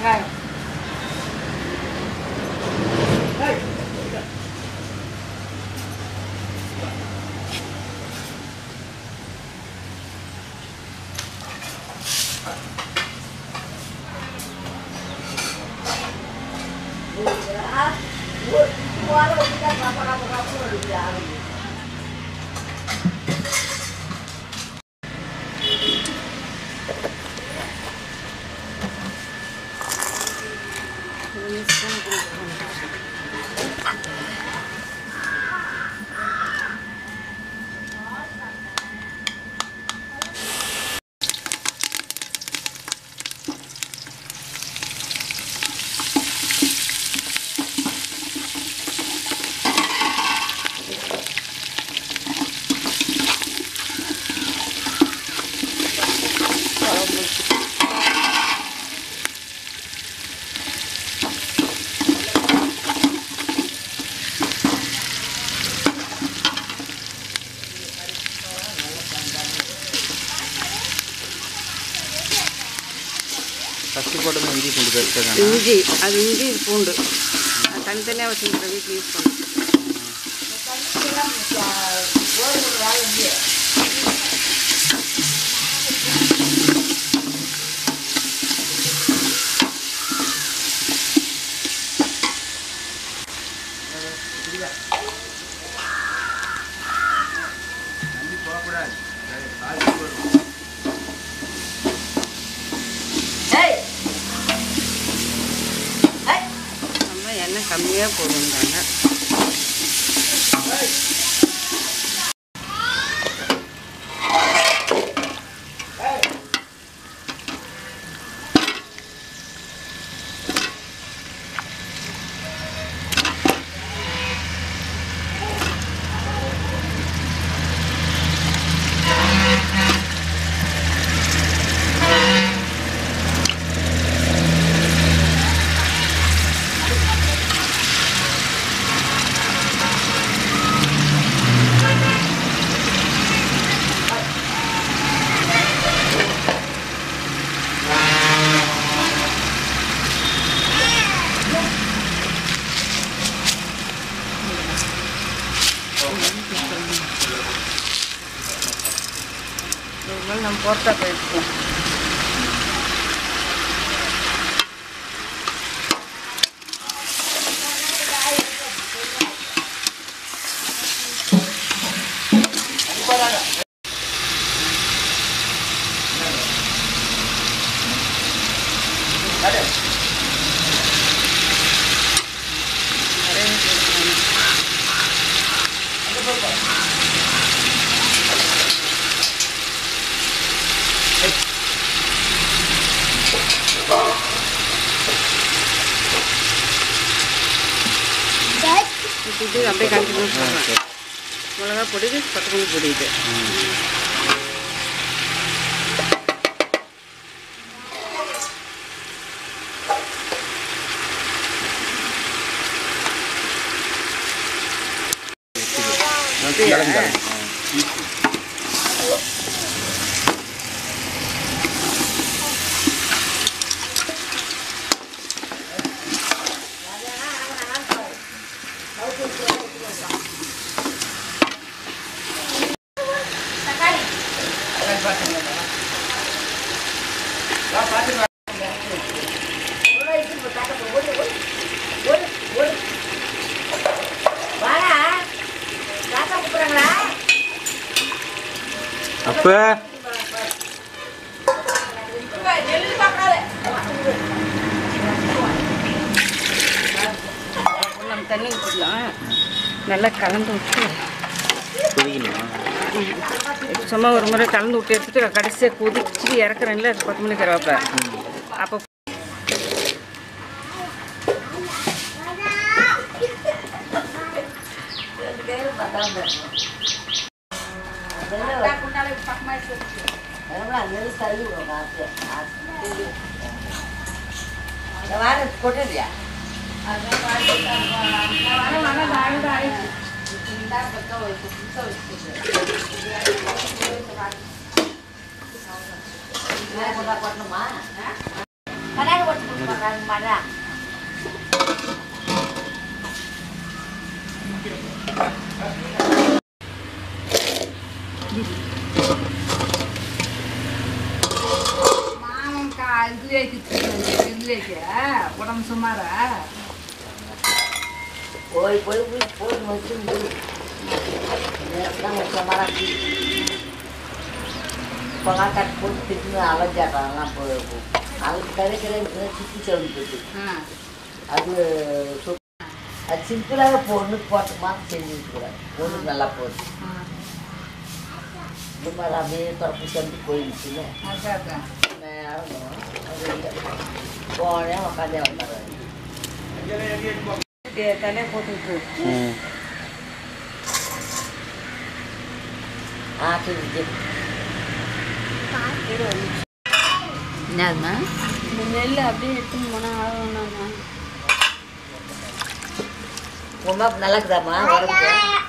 வெங்காயம் ஃபஸ்ட்டு போட்டது இஞ்சி பூண்டு பேஸ்ட்டு தானே இஞ்சி அது இஞ்சி இது பூண்டு அது தனித்தனியாக வச்சுருக்கிற வீட்டில் யூஸ் பண்ணுறோம் நம்ம எண்ணெய் கம்மியாக போடுறாங்க இதுக்கு நம்ம போட்டா போயிடுவோம் இது அப்படியே கண்டினியூ பண்ணலாம் மிளகா பொடி இது கொத்தமல்லி பொடி இது அப்போ நம்ம தண்ணி ஊற்றிக்கலாம் நல்லா கலந்து விட்டு கொதிக்கணுமா சும்மா ஒரு முறை கலந்து விட்டு எடுத்துட்டு கடைசியாக கொதிச்சு இறக்குறேன்ல அது கொத்தமல்லி கருவாப்பை அப்போ ಕೊಟ್ಟಿದ್ಯಾ ಕೊಟ್ಟಮ್ಮ ಮನ್ಯಾಗ ಕೊಟ್ಟು மாமன்க்கா இதுலேக்கு இதுலேக்கு உடம்பு சுமாரா போய் போய் போய் போய் வச்சு மராட்டி இப்போலாம் கட் போட்டு திட்டு அலைஞ்சாடுறாங்கலாம் போய் அதுக்கு கிடைக்கிற சுற்றி சொல்லிட்டு ஆ அது சு- அது சிம்பிளாக பொண்ணுக்கு போட்ட மாதிரி செஞ்சுருக்கூடாது பொண்ணுக்கு நல்லா போகுது ஆ இந்த மாதிரி அப்படியே பிறப்பு செஞ்சு போயிடுச்சுன்னு அதான் அதான் நேரம் அது இல்லை போனேன் உட்காந்தே வந்துடுறேன் தலை போட்டுட்டு ம் ஆ சரி சரி என்னதுமா இந்த நெல் அப்படியே எடுத்துன்னு போனால் ஆகணும்னா உமாக்கு நல்லா இருக்குதாம்மா உடம்புக்கு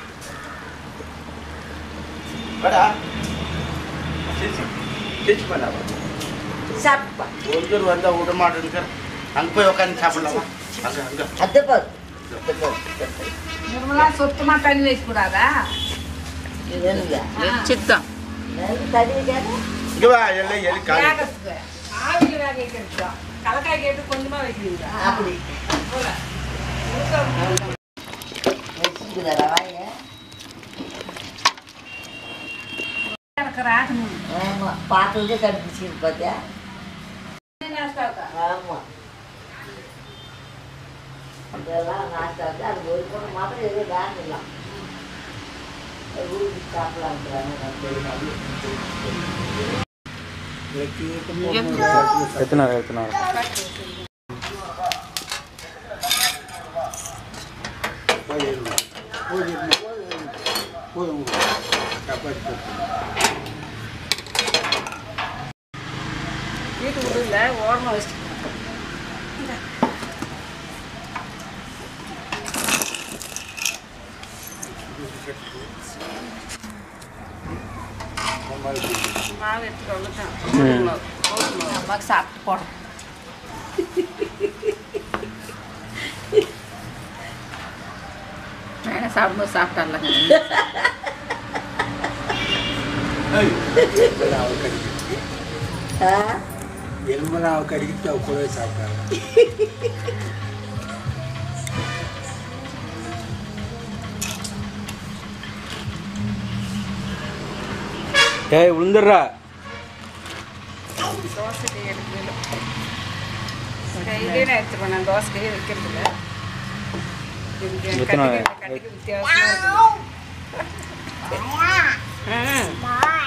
வாடா சிரிச்சு சிரிச்சு பண்ணாவா சாப்பிட்டா ஒருத்தர் வந்தால் விட மாட்டேன்னு அங்கே போய் உட்காந்து சாப்பிடலாமா அங்கே அங்கே அது பாரு அது பாரு நிர்மலா சுத்தமா தண்ணி வைக்கக்கூடாதா இது என்னங்க சித்தம் நெல் தண்ணி வைக்காத இங்கே வா எல்லாம் எலி காலி வேகத்துக்கு ஆவியில் வேக வைக்கிறதுக்கா கலக்காய் கேட்டு கொஞ்சமா வைக்கிறீங்க அப்படி வச்சுக்குதா ரவாய இருக்கிறேன் ஆமாம் பார்த்ததே கண்டுபிடிச்சிருக்கு பார்த்தியா ஆமாம் இதெல்லாம் நாஸ்டா வந்து அது ஒரு பொண்ணு மாத்திரம் எதுவும் வேண்டிடலாம் ஊருக்கு சாப்பிடலான்றாங்க எத்தனை நேரம் எத்தனை நேரம் வீட்டு விடுல ஓரமாக வச்சுட்டு மாவு எடுத்துட்டு வந்துட்டான் கோதுமை மாவு கோதுமை மாவு அம்மாக்கு சாப்பிட்டு போடும் வேணா சாப்பிடும்போது சாப்பிட்டால ஆ எலும்பெல்லாம் கடிக்கிட்டு அவ கூடவே சாப்பிட்டாங்க ஏய் விழுந்துடுறா தோசைக்கு எடுக்கல கையிலே நான் எடுத்து பண்ணேன் தோசைக்கையே வைக்கிறது இல்லை எத்தனை கட்டிக்கு வித்தியாசமாக இருக்குது ஆ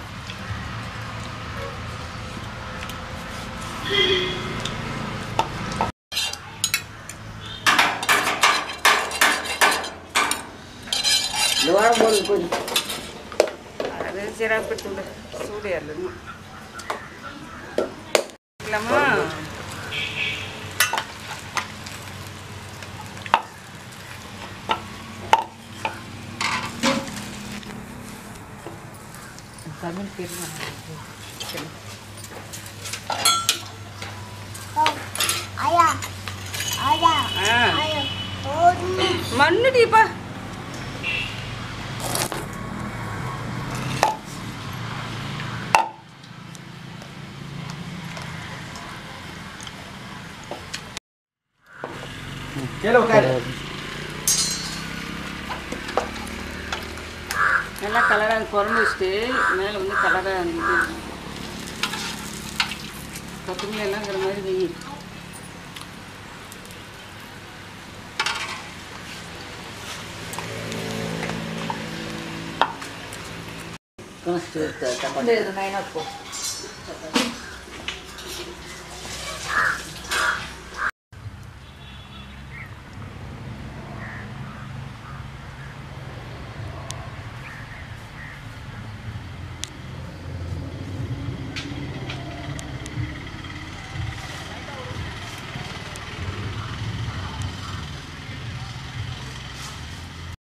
இந்த வாரம் போடுங்க கொஞ்சம் அது சிறப்பு தூள் சூடு ஏறலமா இல்லைம்மா தமிழ் பேர் ஆ மண்ணுடிப்பா கீழே உட்காரு நல்லா கலராக குழம்பு வச்சுட்டு மேலே வந்து கலராக இருந்தது கொத்தமல்லி எல்லாங்கிற மாதிரி வெயி கொஞ்சம் சேர்த்து தப்பாட்டு நைனா போ